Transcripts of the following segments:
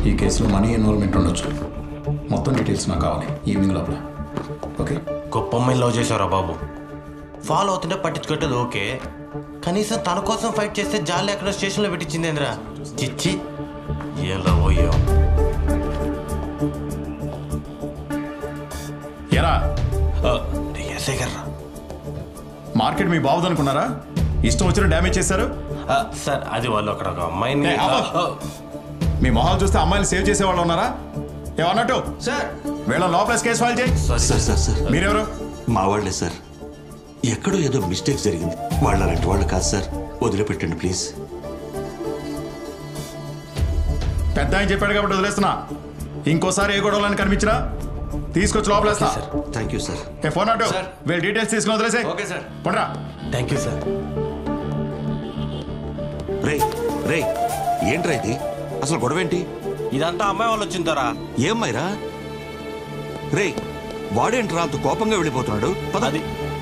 ఈ కేసులో money involvement ఉండొచ్చు మొత్తం డీటెయిల్స్ నాకు కావాలి ఈవినింగ్ లోపల ఓకే గొప్ప అమ్మాయిని లవ్ చేశారా బాబు ఫాలో అవుతుంటే పట్టించుకోవట్లేదు ఓకే కనీసం తన కోసం ఫైట్ చేస్తే జాలి ఎక్కడ స్టేషన్లో పెట్టించిందేంద్రా చిచ్చి ఏ లవ్ అయ్యో ఎరా ఎస్ఐ గారు మార్కెట్ మీ బాబుది అనుకున్నారా ఇష్టం వచ్చిన డ్యామేజ్ చేశారు సార్ అది వాళ్ళు అక్కడ ఒక అమ్మాయిని ఏయ్, ఆపు. మీ మొహాలు చూస్తే అమ్మాయిలు సేవ్ చేసే వాళ్ళు ఉన్నారా ఏమన్నట్టు సార్ వీళ్ళ లోపల కేసు ఫైల్ చేయి సార్ సార్ సార్ మీరెవరు మా వాళ్ళే సార్ ఎక్కడో ఏదో మిస్టేక్ జరిగింది వాళ్ళ అలాంటి వాళ్ళు కాదు సార్ వదిలిపెట్టండి ప్లీజ్ పెద్ద ఆయన చెప్పాడు కాబట్టి వదిలేస్తున్నా ఇంకోసారి ఏ గొడవలని కనిపించినా తీసుకొచ్చి లోపలేస్తా థ్యాంక్ యూ సార్ ఏ ఫోన్ అటు వీళ్ళ డీటెయిల్స్ తీసుకుని వదిలేసే ఓకే సార్ పండ్రా థ్యాంక్ యూ సార్ రే రే ఏంట్రా ఇది అసలు గొడవ ఏంటి ఇదంతా అమ్మాయి వాళ్ళు వచ్చిందరా ఏం మైరా రే వాడేంట్రా అంత కోపంగా వెళ్ళిపోతున్నాడు పద అది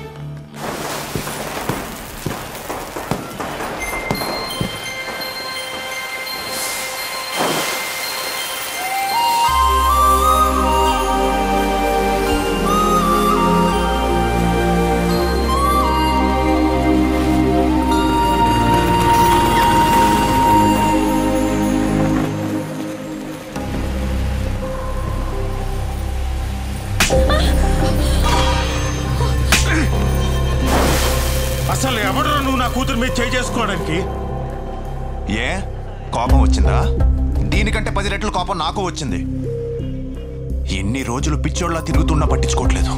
అసలు ఎవడు నువ్వు నా కూతురు మీద చేయి చేసుకోవడానికి ఏ కోపం వచ్చిందా దీనికంటే పది రెట్ల కోపం నాకు వచ్చింది ఎన్ని రోజులు పిచ్చోళ్ళ తిరుగుతున్నా పట్టించుకోవట్లేదు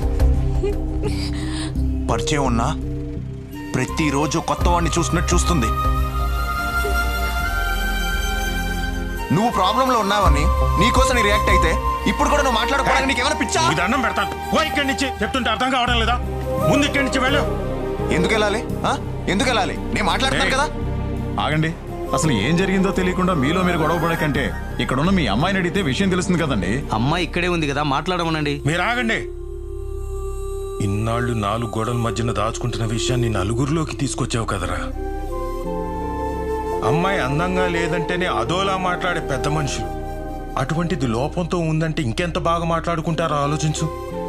పరిచయం ఉన్నా ప్రతిరోజు కొత్త వాడిని చూసినట్టు చూస్తుంది నువ్వు ప్రాబ్లంలో ఉన్నావని నీకోసం రియాక్ట్ అయితే ఇప్పుడు కూడా నువ్వు మాట్లాడుకోవడానికి నీకేమైనా పిచ్చా ఇది అన్నం పెడతాను ఓ ఇక్కడి నుంచి చెప్తుంటే అర్థం కావడం లేదా ముందు ఇక్కడి నుంచి వెళ్ళు ఎందుకు వెళ్ళాలి ఆ? ఎందుకు వెళ్ళాలి నేను మాట్లాడతాను కదా ఆగండి అసలు ఏం జరిగిందో తెలియకుండా మీలో మీరు గొడవ పడకంటే ఇక్కడున్న మీ అమ్మాయిని అడిగితే విషయం తెలుస్తుంది కదండి అమ్మాయి ఇక్కడే ఉంది కదా మాట్లాడమనండి మీరు ఆగండి ఇన్నాళ్ళు నాలుగు గోడల మధ్యన దాచుకుంటున్న విషయాన్ని నలుగురిలోకి తీసుకొచ్చావు కదరా అమ్మాయి అందంగా లేదంటేనే అదోలా మాట్లాడే పెద్ద మనుషులు అటువంటిది లోపంతో ఉందంటే ఇంకెంత బాగా మాట్లాడుకుంటారో ఆలోచించు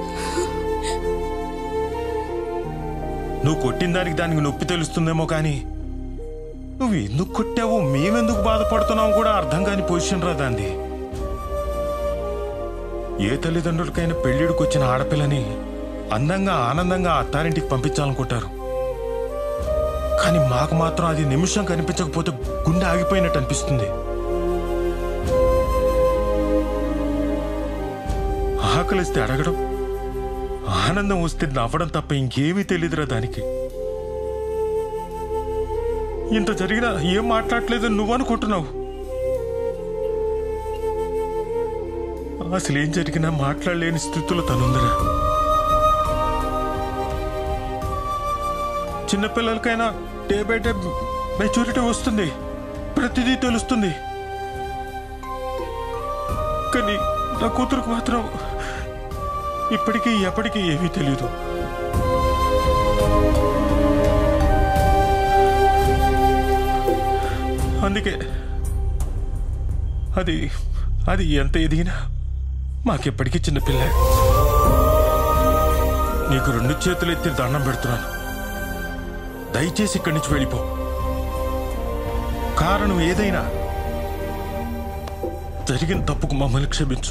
నువ్వు కొట్టిన దానికి దానికి నొప్పి తెలుస్తుందేమో కానీ నువ్వు ఎందుకు కొట్టావో మేమెందుకు బాధపడుతున్నావు కూడా అర్థం కాని పొజిషన్ రా దాంది ఏ తల్లిదండ్రులకైనా పెళ్లిడికి వచ్చిన ఆడపిల్లని అందంగా ఆనందంగా అత్తారింటికి పంపించాలనుకుంటారు కానీ మాకు మాత్రం అది నిమిషం కనిపించకపోతే గుండె ఆగిపోయినట్టు అనిపిస్తుంది ఆకలిస్తే అడగడం ఆనందం వస్తే నవ్వడం తప్ప ఇంకేమీ తెలియదురా దానికి ఇంత జరిగినా ఏం మాట్లాడలేదు నువ్వు అనుకుంటున్నావు అసలు ఏం జరిగినా మాట్లాడలేని స్థితిలో తనుందిరా చిన్నపిల్లలకైనా డే బై డే మెచ్యూరిటీ వస్తుంది ప్రతిదీ తెలుస్తుంది కానీ నా కూతురుకు మాత్రం ఇప్పటికీ ఎప్పటికీ ఏమీ తెలియదు అందుకే అది అది ఎంత ఎదిగినా మాకెప్పటికీ చిన్నపిల్ల నీకు రెండు చేతులు ఎత్తి దండం పెడుతున్నాను దయచేసి ఇక్కడి నుంచి వెళ్ళిపో కారణం ఏదైనా జరిగిన తప్పుకు మమ్మల్ని క్షమించు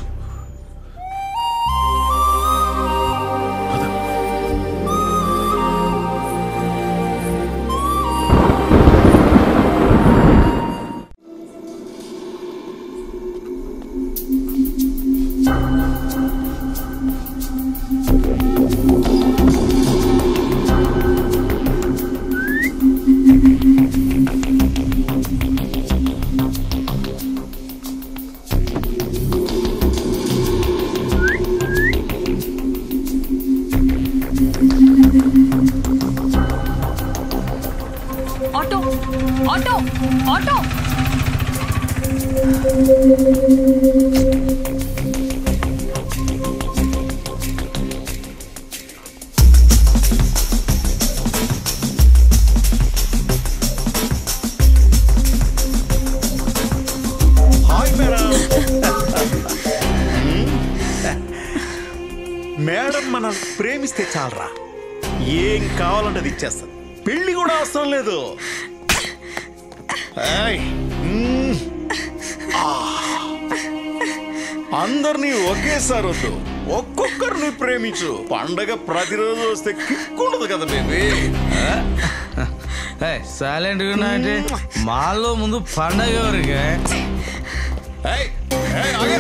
పద. Auto auto auto hi madam మనల్ని ప్రేమిస్తే చాలరా ఏం కావాలంటే అది ఇచ్చేస్తుంది పెళ్లి కూడా అవసరం లేదు ఏయ్, మ్మ్. ఆ. అందరినీ ఒకేసారి వద్దు ఒక్కొక్కరిని ప్రేమించు పండగ ప్రతిరోజు వస్తే కిక్కుండదు కదా బేబీ సైలెంట్ అంటే మాలో ముందు పండగ ఎవరికి ఏయ్, ఏయ్, ఆగే.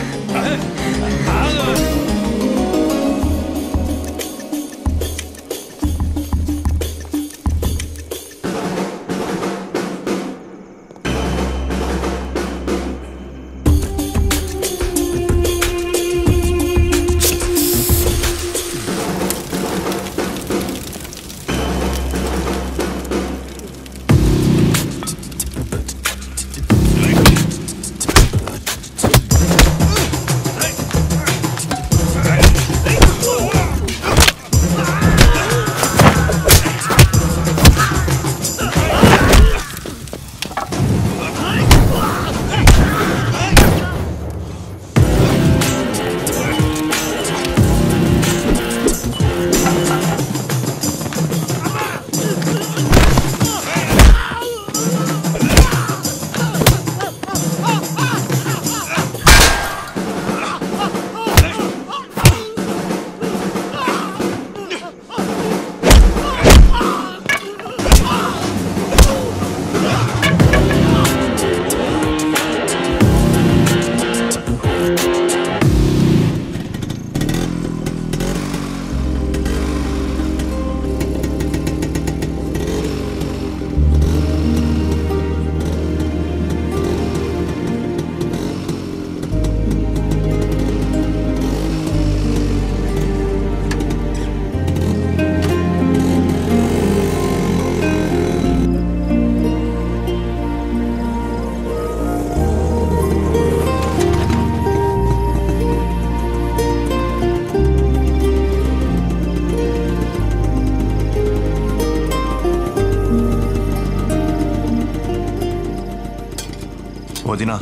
వదినా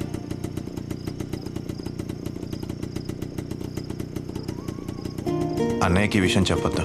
అన్నయ్యకి ఈ విషయం చెప్పొద్దు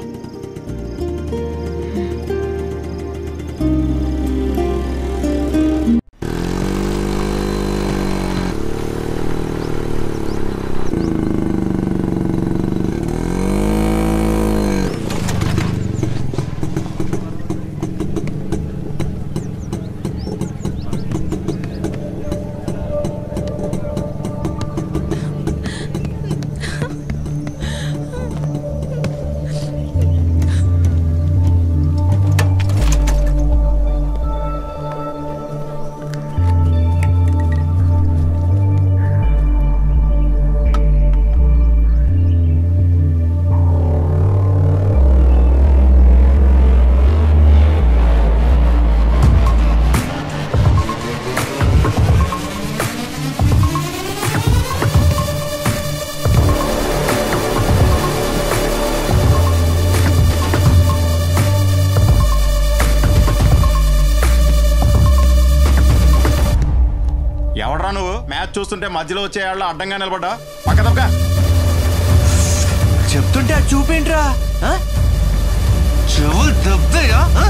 ఎవడరా నువ్వు మ్యాచ్ చూస్తుంటే మధ్యలో వచ్చే వాళ్ళు అడ్డంగా నిలబడ్డా పక్క తప్పక చెప్తుంటే అది చూపేంట్రా ఆ? చెవులు దెబ్బయా ఆ?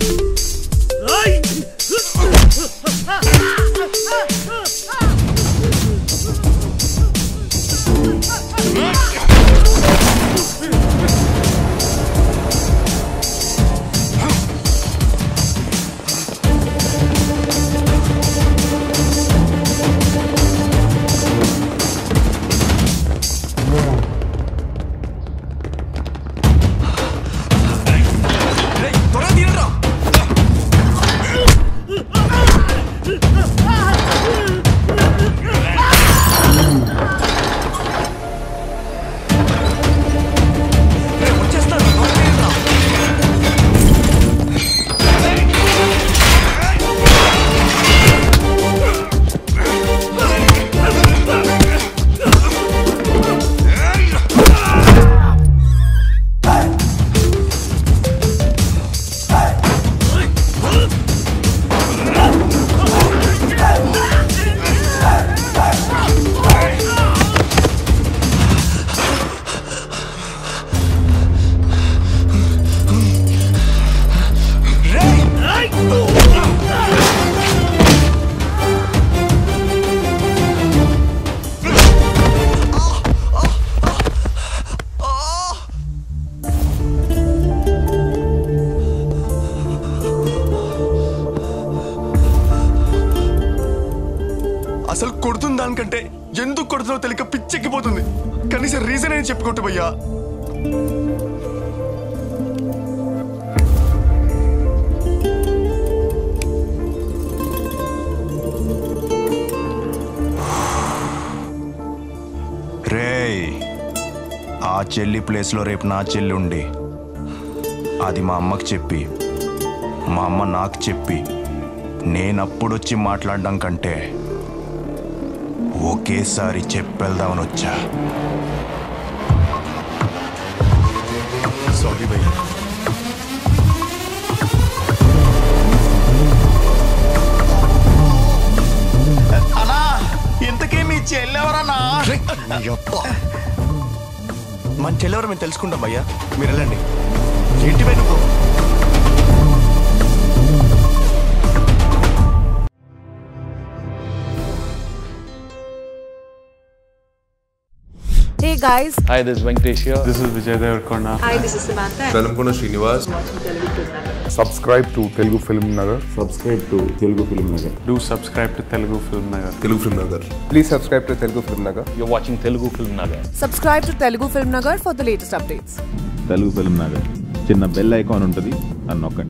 Ay! దానికంటే ఎందుకు కొడుతున్నావు తెలియక పిచ్చెక్కిపోతుంది కనీసం రీజన్ అని చెప్పుకుంటా భయ్యా రేయ్ ఆ చెల్లి ప్లేస్లో రేపు నా చెల్లి ఉండి అది మా అమ్మకి చెప్పి మా అమ్మ నాకు చెప్పి నేనప్పుడొచ్చి మాట్లాడడం కంటే ఒకేసారి చెప్పేద్దామని వచ్చా సారీ భయ్యా అన్నా ఇంతకీ మీ చెల్లెవరన్నా మన చెల్లెవరు మేము తెలుసుకుంటాం భయ్యా మీరు వెళ్ళండి ఏంటి భయ్ నువ్వు Hey guys. Hi, this is Venkatesh here. This is Vijay Devarkonda. Hi, this is Samantha. Velankonda Srinivas subscribe to Telugu film Nagar subscribe to Telugu film Nagar Do subscribe to Telugu Film Nagar. Telugu film Nagar please subscribe to Telugu film Nagar You're watching Telugu Film Nagar. Subscribe to Telugu Film Nagar for the latest updates. Telugu film Nagar చిన్న bell icon ఉంటుంది అని నొక్కండి